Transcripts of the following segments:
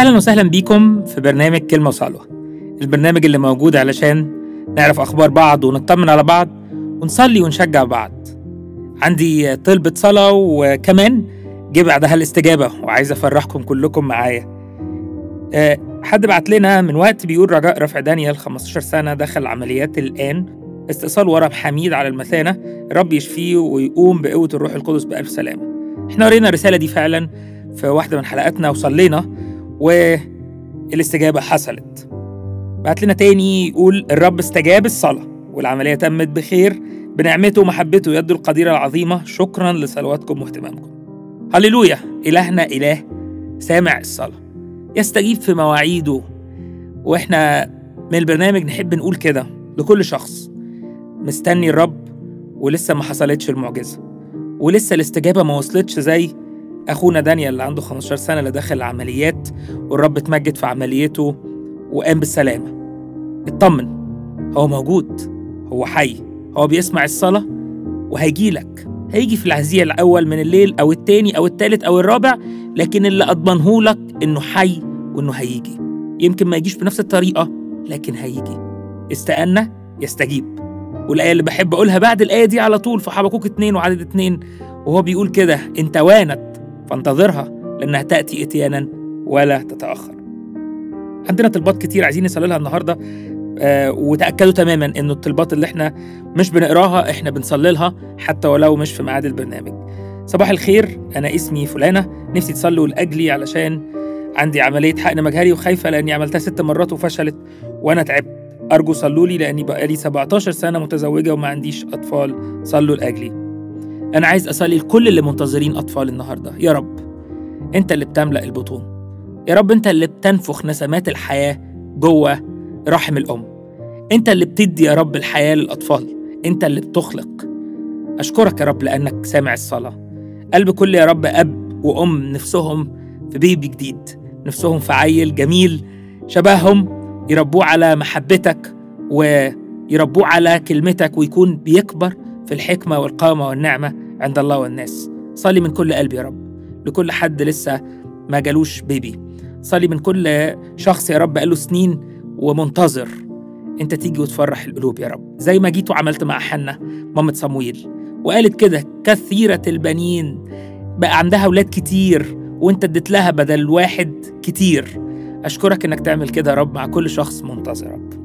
أهلا وسهلا بيكم في برنامج كلمة وصلوة البرنامج اللي موجود علشان نعرف أخبار بعض ونطمن على بعض ونصلي ونشجع بعض عندي طلبة صلاة وكمان جه بعدها الاستجابة وعايز أفرحكم كلكم معايا أه حد بعت لنا من وقت بيقول رجاء رفع دانيال 15 سنة دخل عمليات الآن استئصال ورم حميد على المثانة رب يشفيه ويقوم بقوة الروح القدس بألف سلامة احنا قرينا الرسالة دي فعلا في واحدة من حلقاتنا وصلينا والاستجابة حصلت بعت لنا تاني يقول الرب استجاب الصلاة والعملية تمت بخير بنعمته ومحبته يده القديرة العظيمة شكرا لصلواتكم واهتمامكم هللويا إلهنا إله سامع الصلاة يستجيب في مواعيده واحنا من البرنامج نحب نقول كده لكل شخص مستني الرب ولسه ما حصلتش المعجزة ولسه الاستجابة ما وصلتش زي أخونا دانيال اللي عنده 15 سنة اللي دخل العمليات والرب اتمجد في عمليته وقام بالسلامة اطمن هو موجود هو حي هو بيسمع الصلاة وهيجيلك هيجي في العزية الأول من الليل أو التاني أو التالت أو الرابع لكن اللي أضمنه لك إنه حي وإنه هيجي يمكن ما يجيش بنفس الطريقة لكن هيجي استأنى يستجيب والآية اللي بحب أقولها بعد الآية دي على طول في حبقوك اتنين وعدد اتنين وهو بيقول كده إن توانت فانتظرها لأنها تأتي إتيانا ولا تتأخر عندنا طلبات كتير عايزين نصلي لها النهارده آه وتاكدوا تماما انه الطلبات اللي احنا مش بنقراها احنا بنصلي لها حتى ولو مش في ميعاد البرنامج صباح الخير انا اسمي فلانه نفسي تصلوا لاجلي علشان عندي عمليه حقن مجهري وخايفه لاني عملتها ست مرات وفشلت وانا تعبت ارجو صلوا لي لاني بقالي 17 سنه متزوجه وما عنديش اطفال صلوا لاجلي انا عايز اصلي لكل اللي منتظرين اطفال النهارده يا رب انت اللي بتملا البطون يا رب انت اللي بتنفخ نسمات الحياه جوه رحم الام انت اللي بتدي يا رب الحياه للاطفال انت اللي بتخلق اشكرك يا رب لانك سامع الصلاه قلب كل يا رب اب وام نفسهم في بيبي جديد نفسهم في عيل جميل شبههم يربوه على محبتك ويربوه على كلمتك ويكون بيكبر في الحكمه والقامه والنعمه عند الله والناس صلي من كل قلبي يا رب لكل حد لسه ما جالوش بيبي صلي من كل شخص يا رب بقاله سنين ومنتظر انت تيجي وتفرح القلوب يا رب زي ما جيت وعملت مع حنة مامة صمويل وقالت كده كثيرة البنين بقى عندها أولاد كتير وانت اديت لها بدل واحد كتير أشكرك إنك تعمل كده يا رب مع كل شخص منتظر يا رب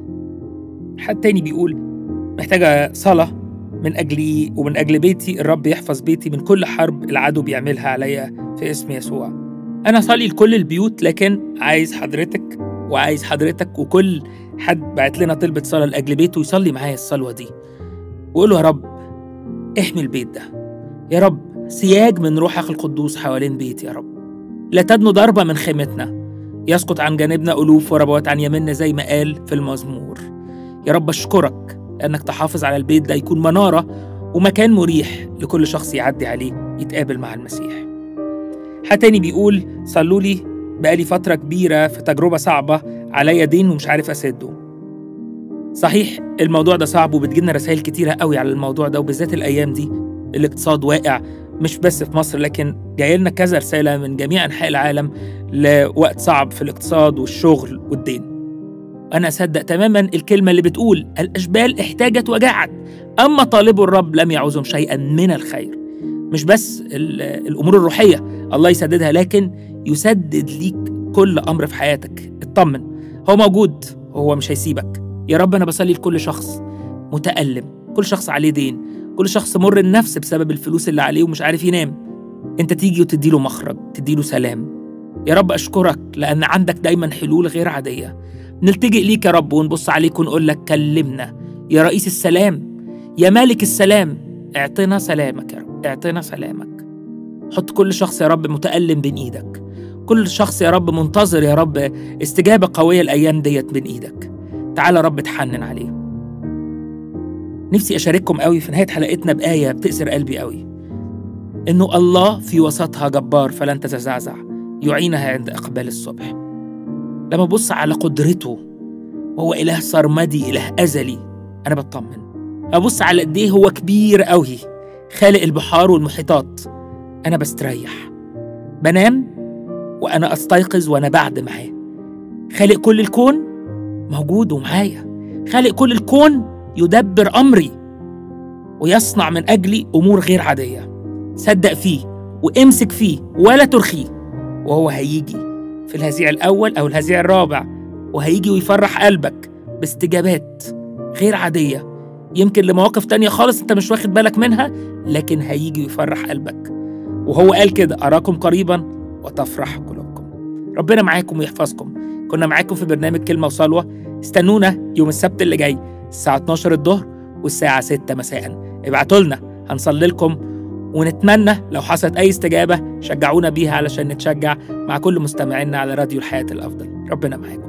حد تاني بيقول محتاجة صلاة من أجلي ومن أجل بيتي الرب يحفظ بيتي من كل حرب العدو بيعملها عليا في اسم يسوع أنا صلي لكل البيوت لكن عايز حضرتك وعايز حضرتك وكل حد بعت لنا طلبة صلاة لأجل بيته يصلي معايا الصلوة دي وقول له يا رب احمي البيت ده يا رب سياج من روحك القدوس حوالين بيتي يا رب لا تدنو ضربة من خيمتنا يسقط عن جانبنا ألوف وربوات عن يميننا زي ما قال في المزمور يا رب أشكرك لأنك تحافظ على البيت ده يكون منارة ومكان مريح لكل شخص يعدي عليه يتقابل مع المسيح حد تاني بيقول صلوا لي بقالي فترة كبيرة في تجربة صعبة عليا دين ومش عارف أسده صحيح الموضوع ده صعب وبتجيلنا رسائل كتيرة قوي على الموضوع ده وبالذات الأيام دي الاقتصاد واقع مش بس في مصر لكن جايلنا كذا رسالة من جميع أنحاء العالم لوقت صعب في الاقتصاد والشغل والدين أنا أصدق تماما الكلمة اللي بتقول الأشبال احتاجت وجاعت أما طالبوا الرب لم يعوزهم شيئا من الخير مش بس الأمور الروحية الله يسددها لكن يسدد ليك كل أمر في حياتك اطمن هو موجود هو مش هيسيبك يا رب أنا بصلي لكل شخص متألم كل شخص عليه دين كل شخص مر النفس بسبب الفلوس اللي عليه ومش عارف ينام انت تيجي وتديله مخرج تديله سلام يا رب أشكرك لأن عندك دايما حلول غير عادية نلتجئ ليك يا رب ونبص عليك ونقول لك كلمنا يا رئيس السلام يا مالك السلام اعطنا سلامك يا رب اعطنا سلامك حط كل شخص يا رب متألم بين ايدك كل شخص يا رب منتظر يا رب استجابة قوية الأيام ديت بين ايدك تعالى يا رب تحنن عليه نفسي أشارككم قوي في نهاية حلقتنا بآية بتأسر قلبي قوي إنه الله في وسطها جبار فلن تتزعزع يعينها عند إقبال الصبح لما أبص على قدرته وهو إله سرمدي إله أزلي أنا بطمن أبص على قد إيه هو كبير قوي خالق البحار والمحيطات أنا بستريح بنام وأنا أستيقظ وأنا بعد معاه خالق كل الكون موجود ومعايا خالق كل الكون يدبر أمري ويصنع من أجلي أمور غير عادية صدق فيه وامسك فيه ولا ترخيه وهو هيجي في الهزيع الأول أو الهزيع الرابع وهيجي ويفرح قلبك باستجابات غير عادية يمكن لمواقف تانية خالص انت مش واخد بالك منها لكن هيجي ويفرح قلبك وهو قال كده أراكم قريبا وتفرح قلوبكم ربنا معاكم ويحفظكم كنا معاكم في برنامج كلمة وصلوة استنونا يوم السبت اللي جاي الساعة 12 الظهر والساعة 6 مساء ابعتوا لنا هنصلي لكم ونتمنى لو حصلت أي استجابة شجعونا بيها علشان نتشجع مع كل مستمعينا على راديو الحياة الأفضل ربنا معاكم